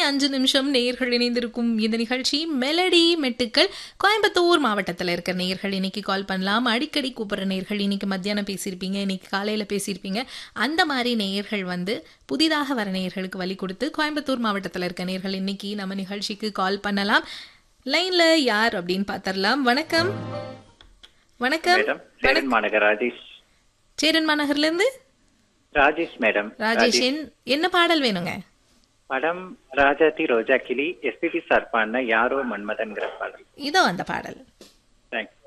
அஞ்சு நிமிஷம் நேயர்கள் இணைந்திருக்கும் இந்த நிகழ்ச்சி மெலடி மெட்டுக்கள் கோயம்புத்தூர் மாவட்டத்தில் இருக்கிற நேயர்கள் இன்னைக்கு கால் பண்ணலாம் அடிக்கடி கூப்பிடுற நேயர்கள் இன்னைக்கு மத்தியானம் பேசியிருப்பீங்க இன்னைக்கு காலையில பேசியிருப்பீங்க அந்த மாதிரி நேயர்கள் வந்து புதிதாக வர நேயர்களுக்கு வழி கொடுத்து கோயம்புத்தூர் மாவட்டத்தில் இருக்க நேயர்கள் இன்னைக்கு நம்ம நிகழ்ச்சிக்கு கால் பண்ணலாம் லைன்ல யார் அப்படின்னு பார்த்தரலாம் வணக்கம் வணக்கம் மேடம் சேரன் மாநகர் ராஜேஷ் சேரன் மாநகர்ல இருந்து ராஜேஷ் மேடம் ராஜேஷ் என்- என்ன பாடல் வேணுங்க படம் ராஜாத்தி ரோஜா கிளி எஸ்பிபி சார் பாடின யாரோ மன்மதன்கிற பாடல் இதோ அந்த பாடல் தேங்க்ஸ்